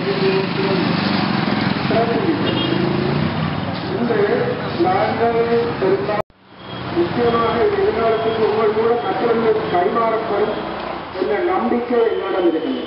இன்று நாங்கள் பெரும்பாலும் நிச்சயமாக எதிர்காலத்துக்கு உங்கள் கூட கற்றல்கள் கைமாறப்படும் என்ற நம்பிக்கை என்னிடம் இருக்கிறது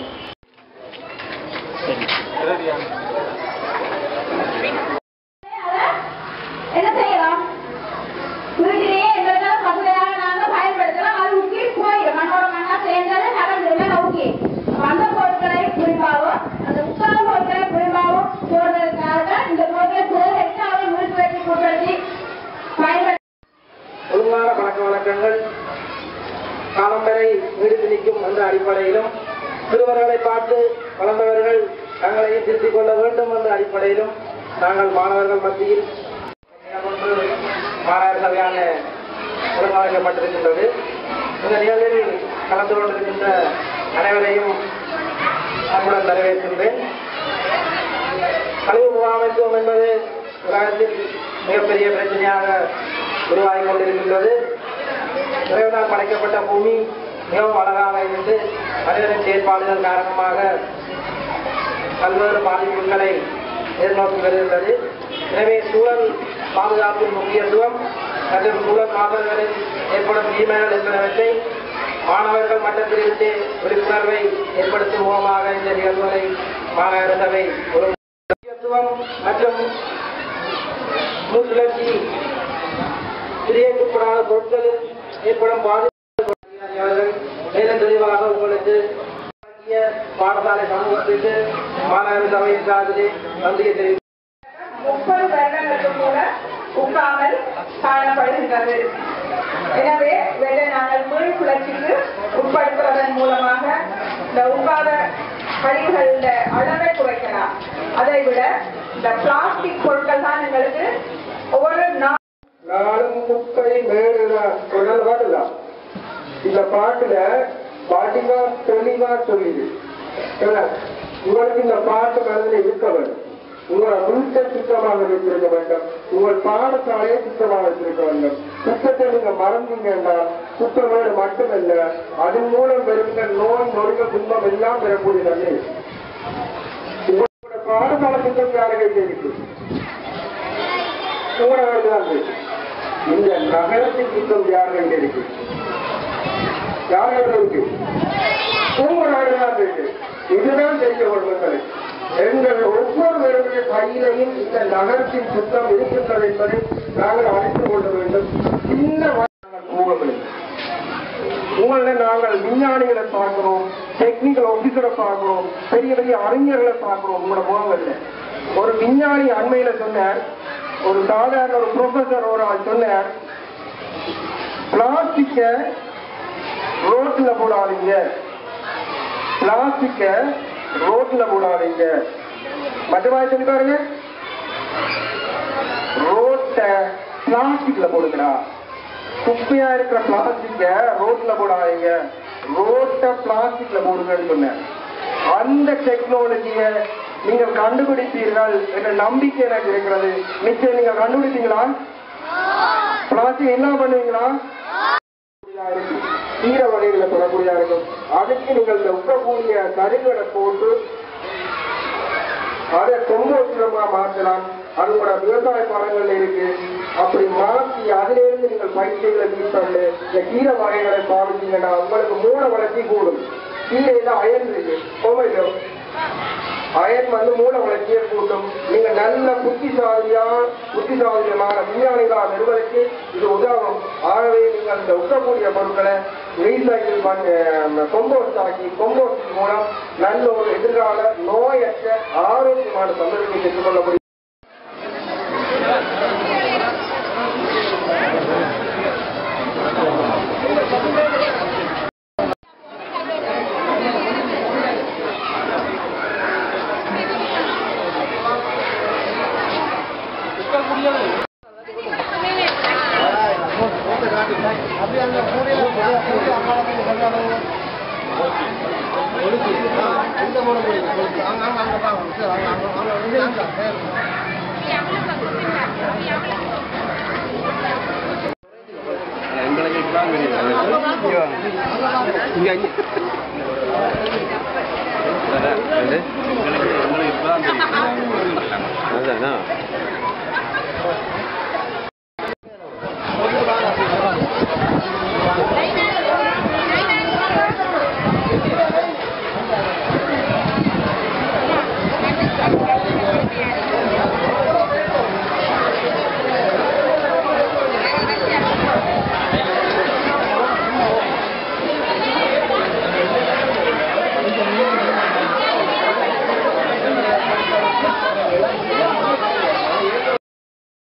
என்ன செய்யலாம் வீட்டிலேயே எங்களுக்காக பசுமையாக நாங்க பயன்படுத்தலாம் அது ஊக்கி போயிடும் மண்ணோட மண்ணா சேர்ந்தது நகர்ந்துருமே ஓகே அந்த பொருட்களை குறிப்பாகவும் அந்த உட்கார பொருட்களை குறிப்பாகவும் போடுறதுக்காக தான் இந்த பொருட்களை சேகரித்து அதை முடித்து வச்சு உட்படுத்தி பயன்படுத்த ஒழுங்கான பழக்க வழக்கங்கள் காலம் வரை நீடித்து நிற்கும் என்ற அடிப்படையிலும் சிறுவர்களை பார்த்து வளர்ந்தவர்கள் தங்களையும் திருத்திக் கொள்ள வேண்டும் என்ற அடிப்படையிலும் நாங்கள் மாணவர்கள் மத்தியில் ஒன்று மாணவர் சபையான ஒழுங்கமைக்கப்பட்டிருக்கின்றது இந்த நிகழ்வில் கலந்து கொண்டிருக்கின்ற அனைவரையும் அன்புடன் வரவேற்கின்றேன் கழிவு முகாமைத்துவம் என்பது உலகத்தில் மிகப்பெரிய பிரச்சனையாக உருவாகிக் கொண்டிருக்கின்றது இறைவனால் படைக்கப்பட்ட பூமி மிகவும் அழகாக இருந்து மனிதனின் செயல்பாடுகள் காரணமாக பல்வேறு பாதிப்புகளை எதிர்நோக்கி வருகின்றது எனவே சூழல் பாதுகாப்பின் முக்கியத்துவம் மற்றும் சூழல் மாறுதல்களில் ஏற்படும் தீமைகள் என்பனவற்றை மாணவர்கள் மட்டத்திலிருந்தே விழிப்புணர்வை ஏற்படுத்தும் முகமாக இந்த நிகழ்வுகளை மாநகர சபை ஒரு முக்கியத்துவம் மற்றும் நூற்றுலட்சி பிரியக்கப்படாத பொருட்களில் ஏற்படும் பாதிப்புகள் அவர்கள் மேலும் தெளிவாக உங்களுக்கு வழங்கிய பாடசாலை சமூகத்திற்கு மாநகர சபையின் சார்பிலே நன்றியை தெரிவித்து முப்பது வருடங்களுக்கு கூட உட்காமல் காணப்படுகின்றது எனவே இவற்றை நாங்கள் மீள் புலர்ச்சிக்கு உட்படுத்துவதன் மூலமாக இந்த உட்காத கழிவுகளின் அளவை குறைக்கலாம் அதை விட இந்த பிளாஸ்டிக் பொருட்கள் தான் எங்களுக்கு ஒவ்வொரு நாள் நாளும் குப்பை மேடுதான் குரல் பாடலாம் இந்த பாட்டுல பாட்டிமா தெளிவா சொல்லுது என்ன? உங்களுக்கு இந்த பாட்டு மனதில் இருக்க வேண்டும் உங்களை வீட்டை சுத்தமாக வைத்திருக்க வேண்டும் உங்கள் பாடசாலையை சுத்தமாக வச்சிருக்க வேண்டும் சுத்தத்தை நீங்க மறந்தீங்கன்னா சுத்தமேடு மட்டுமல்ல அதன் மூலம் வருகின்ற நோய் நொறுக்க துன்பம் எல்லாம் பெறக்கூடிய நன்மை உங்களோட பாடசாலை சுத்தம் யாருக்கு இருக்கு உங்களோட தான் இருக்கு இந்த நகரத்தின் சுத்தம் யார்கள் இருக்கு யார்கள் இருக்கு உங்க நாடுதான் இருக்கு இதுதான் தெரிய கொள்வது எங்கள் ஒவ்வொருவருடைய கையிலையும் இந்த நகரத்தின் சுத்தம் இருக்கின்றது என்பதை நாங்கள் அறிந்து கொள்ள வேண்டும் சின்ன வயதில் கூறவில்லை உங்களை நாங்கள் விஞ்ஞானிகளை பார்க்கிறோம் டெக்னிக்கல் ஆபீசரை பார்க்கிறோம் பெரிய பெரிய அறிஞர்களை பார்க்கிறோம் உங்களோட முகங்கள்ல ஒரு விஞ்ஞானி அண்மையில சொன்னார் ஒரு சாதாரண ஒரு ப்ரொஃபசர் ஒரு ஆள் சொன்னார் பிளாஸ்டிக்க ரோட்ல போடாதீங்க பிளாஸ்டிக்க ரோட்ல போடாதீங்க மற்றவாய் சொல்லி பாருங்க ரோட்ட பிளாஸ்டிக்ல போடுங்கடா குப்பையா இருக்கிற பிளாஸ்டிக்க ரோட்ல போடாதீங்க ரோட்ட பிளாஸ்டிக்ல போடுங்கன்னு சொன்னேன் அந்த டெக்னாலஜியை நீங்கள் கண்டுபிடிப்பீர்கள் என்ற நம்பிக்கை எனக்கு இருக்கிறது நிச்சயம் நீங்க கண்டுபிடிப்பீங்களா பிளாஸ்டிக் என்ன பண்ணுவீங்களா இருக்கும். கீர வகைகளை தொடர்புடையா இருக்கும் அதுக்கு நீங்கள் இந்த உப்பக்கூடிய கருகளை போட்டு அதை கொம்போசிடமா மாற்றலாம் அது கூட விவசாய பாடங்கள்ல இருக்கு அப்படி மாற்றி அதிலிருந்து நீங்கள் பயிற்சிகளை மீட்டொண்டு இந்த கீரை வகைகளை பாவிச்சீங்கன்னா உங்களுக்கு மூல வளர்ச்சி கூடும் கீரையில அயன் இருக்கு கோமையிலோ அயன் வந்து மூல வளர்ச்சியை கூட்டும் நீங்க நல்ல புத்திசாலியா புத்திசாலியமான விஞ்ஞானிகளாக வருவதற்கு இது உதவும் ஆகவே நீங்கள் இந்த உக்கக்கூடிய பொருட்களை ரீசைக்கிள் பண்ணி கொம்போஸ்ட் ஆக்கி கொம்போஸ்ட் மூலம் நல்ல ஒரு எதிர்கால நோயற்ற ஆரோக்கியமான சந்தர்ப்பத்தை பெற்றுக்கொள்ள முடியும் இங்க தானே